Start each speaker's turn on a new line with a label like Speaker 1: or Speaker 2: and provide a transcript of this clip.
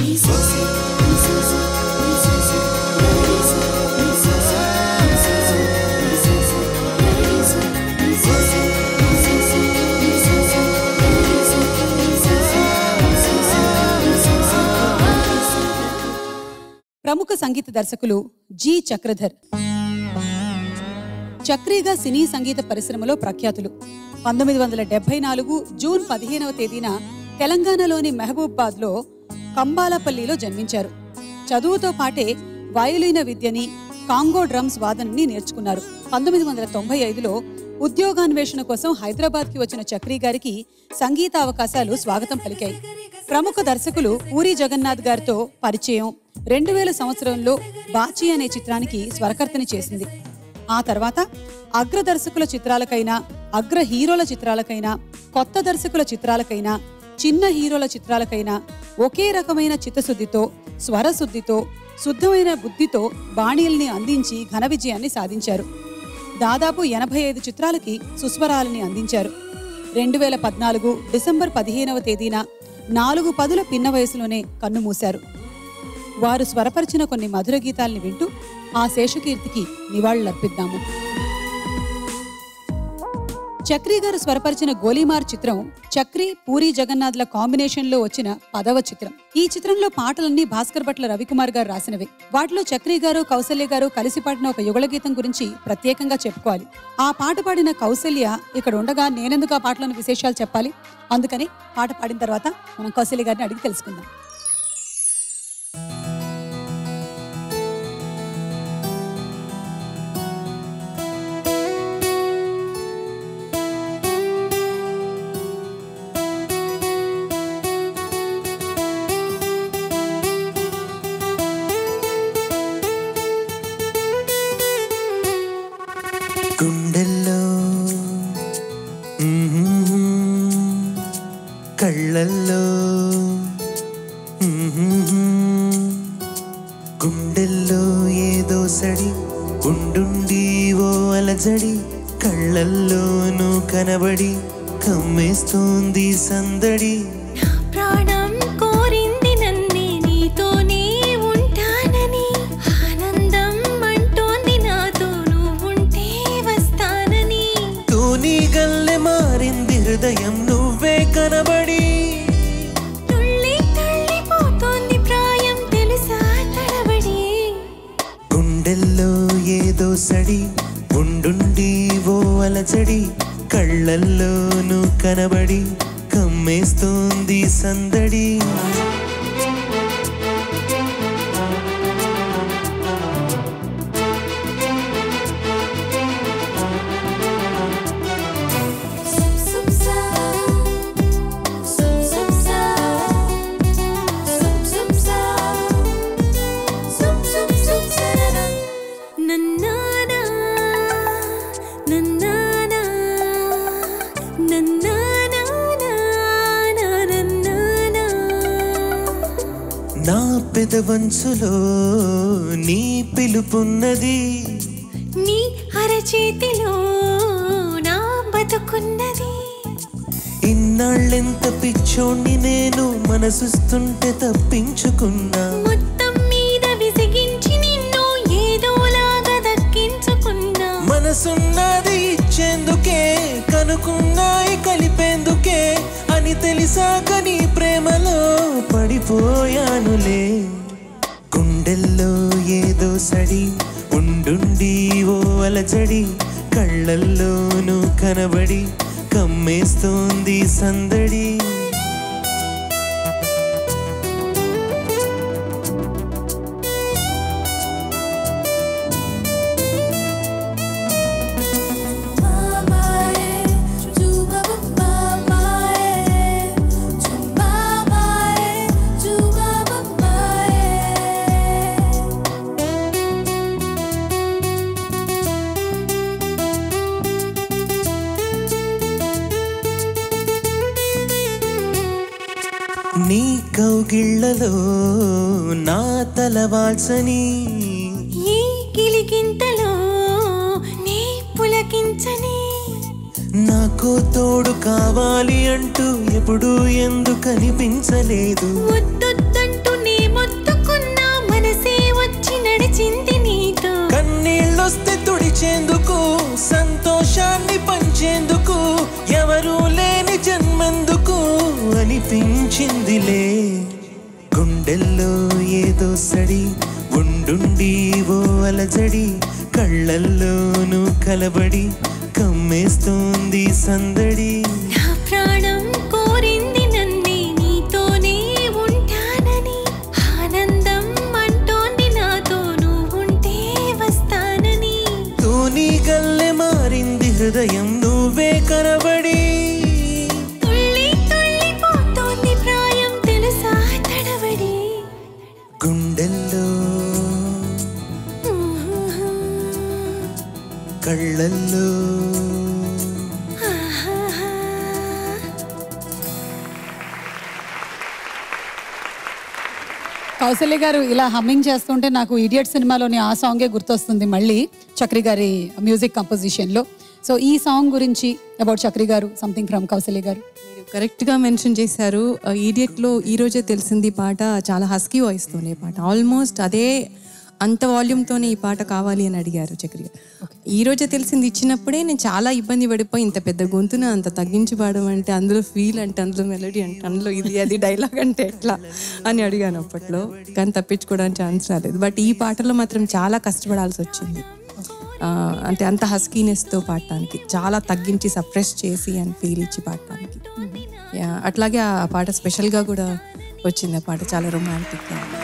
Speaker 1: ప్రముఖ సంగీత దర్శకులు జి చక్రధర్ చక్రీగా సినీ సంగీత పరిశ్రమలో ప్రఖ్యాతులు పంతొమ్మిది వందల డెబ్బై నాలుగు జూన్ పదిహేనవ తేదీన తెలంగాణలోని మహబూబాద్లో కంబాలపల్లిలో జన్మించారు చదువుతో పాటే వయోలిన విద్యని కాంగో డ్రమ్స్ వాదనని నేర్చుకున్నారు పంతొమ్మిది వందల తొంభై ఐదులో ఉద్యోగాన్వేషణ కోసం హైదరాబాద్కి వచ్చిన చక్రీ గారికి సంగీత అవకాశాలు స్వాగతం పలికాయి ప్రముఖ దర్శకులు పూరి జగన్నాథ్ గారితో పరిచయం రెండు వేల సంవత్సరంలో బాచి అనే చిత్రానికి స్వరకర్తని చేసింది ఆ తర్వాత అగ్ర దర్శకుల చిత్రాలకైనా అగ్ర హీరోల చిత్రాలకైనా కొత్త దర్శకుల చిత్రాలకైనా చిన్న హీరోల చిత్రాలకైనా ఒకే రకమైన చిత్తశుద్ధితో స్వరశుద్ధితో శుద్ధమైన బుద్ధితో బాణీల్ని అందించి ఘన విజయాన్ని సాధించారు దాదాపు ఎనభై ఐదు చిత్రాలకి సుస్వరాలని అందించారు రెండు వేల పద్నాలుగు డిసెంబర్ పదిహేనవ తేదీన నాలుగు పదుల పిన్న వయసులోనే కన్నుమూశారు వారు స్వరపరిచిన కొన్ని మధుర గీతాల్ని వింటూ ఆ శేషకీర్తికి నివాళులర్పిద్దాము చక్రి గారు స్వరపరిచిన గోలీమార్ చిత్రం చక్రి పూరి జగన్నాథ్ల కాంబినేషన్ లో వచ్చిన పదవ చిత్రం ఈ చిత్రంలో పాటలన్నీ భాస్కర్ భట్ల రవికుమార్ గారు రాసినవి వాటిలో చక్రి గారు కౌసల్య గారు కలిసి పాడిన ఒక యుగళ గీతం గురించి ప్రత్యేకంగా చెప్పుకోవాలి ఆ పాట పాడిన కౌసల్య ఇక్కడ ఉండగా నేనెందుకు ఆ పాటలోని విశేషాలు చెప్పాలి అందుకని పాట పాడిన తర్వాత మనం కౌసల్య గారిని అడిగి తెలుసుకుందాం
Speaker 2: గుండెల్లో మ్మ్, కళ్ళల్లో మ్మ్, గుండెల్లో ఏదో సడి ఉండుండి ఓ అలజడి కళ్ళల్లోనూ కనబడి కమ్మేస్తోంది సందడి
Speaker 3: ప్రాణం కోరింది నన్నే నీతోనే ఉంటానని ఆనందం అంటోంది నాతో నువ్వుంటే వస్తానని
Speaker 2: తూనీ గల్లె మారింది హృదయం నువ్వే కనబడి
Speaker 3: తుళ్ళి తుళ్ళిపోతోంది ప్రాయం తెలుసా తడబడి
Speaker 2: గుండెల్లో ఏదో సడి ఉండుండి ఓ అలజడి కళ్ళల్లోనూ కనబడి కమ్మేస్తోంది సందడి
Speaker 3: సుప్ సుప్ సా సుప్ సుప్ సా సుప్ సుప్ సా సుప్ సుప్ సుప్ సరన నన్నానా నన్నానా నన్నానా నన్నానా
Speaker 2: నా పెదవంచులో నీ పిలుపున్నది
Speaker 3: నీ అరచేతిలో నా బతుకున్నది
Speaker 2: ఇన్నాళ్ళెంత పిచ్చోణ్ణి నేను మనసుస్తుంటే తప్పించుకున్నా
Speaker 3: మొత్తం మీద విసిగించి నిన్ను ఏదోలాగా దక్కించుకున్నా
Speaker 2: మనసున్నది ఇచ్చేందుకే కనుకున్నాయి కలిపేందుకే అని తెలిసాక నీ ప్రేమలో పడిపోయానులే గుండెల్లో ఏదో సడి ఉండుండి ఓ అలజడి కళ్ళల్లోనూ కనబడి కమ్మేస్తోంది సందడి నీ కౌగిళ్లలో నా తల వాల్సని
Speaker 3: ఈ గిలిగింతలో నీ పులకించని
Speaker 2: నాకు తోడు కావాలి అంటూ ఎప్పుడు ఎందుకు కనిపించలేదు
Speaker 3: వద్దొద్దంటూ నే
Speaker 2: పిలిచేందుకు సంతోషాన్ని పంచేందుకు ఎవరూ లేని జన్మెందుకు అనిపించిందిలే గుండెల్లో ఏదో సడి ఉండుండి ఓ అలజడి కళ్ళల్లోనూ కలబడి కమ్మేస్తోంది సందడి
Speaker 3: నా ప్రాణం కోరింది నన్నే నీతోనే ఉంటానని ఆనందం అంటోంది నాతో నువ్వుంటే వస్తానని
Speaker 2: తూని గల్లె మారింది హృదయం నువ్వే కనబడి
Speaker 3: తుళ్ళి తుళ్ళిపోతోంది ప్రాయం తెలుసా తడబడి
Speaker 2: గుండెల్లో కళ్ళల్లో
Speaker 3: ఆహాహా.
Speaker 1: కౌశల్య గారు ఇలా హమ్మింగ్ చేస్తుంటే నాకు ఇడియట్ సినిమాలోని ఆ సాంగే గుర్తొస్తుంది మళ్ళీ చక్రి గారి మ్యూజిక్ కంపోజిషన్లో సో ఈ సాంగ్ గురించి about Chakri garu something from Kausalya గారు
Speaker 4: మీరు కరెక్ట్గా మెన్షన్ చేశారు ఈడియట్లో ఈ రోజే తెలిసింది ఈ పాట చాలా హస్కీ వాయిస్తోనే ఈ పాట ఆల్మోస్ట్ అదే అంత వాల్యూమ్తోనే ఈ పాట కావాలి అని అడిగారు చక్రి గారు ఈ రోజే తెలిసింది ఇచ్చినప్పుడే నేను చాలా ఇబ్బంది పడిపోయి ఇంత పెద్ద గొంతున అంత తగ్గించి పాడడం అంటే అందులో ఫీల్ అంటే అందులో మెలడీ అంటే అందులో ఇది అది డైలాగ్ అంటే ఎట్లా అని అడిగాను అప్పట్లో కానీ తప్పించుకోవడానికి ఛాన్స్ రాలేదు బట్ ఈ పాటలో మాత్రం చాలా కష్టపడాల్సి వచ్చింది ఆ, అంటే అంత హస్కీనెస్తో పాడటానికి చాలా తగ్గించి సప్రెస్ చేసి అని ఫీల్ ఇచ్చి పాడటానికి యా, అట్లాగే ఆ పాట స్పెషల్గా కూడా వచ్చింది ఆ పాట చాలా రొమాంటిక్గా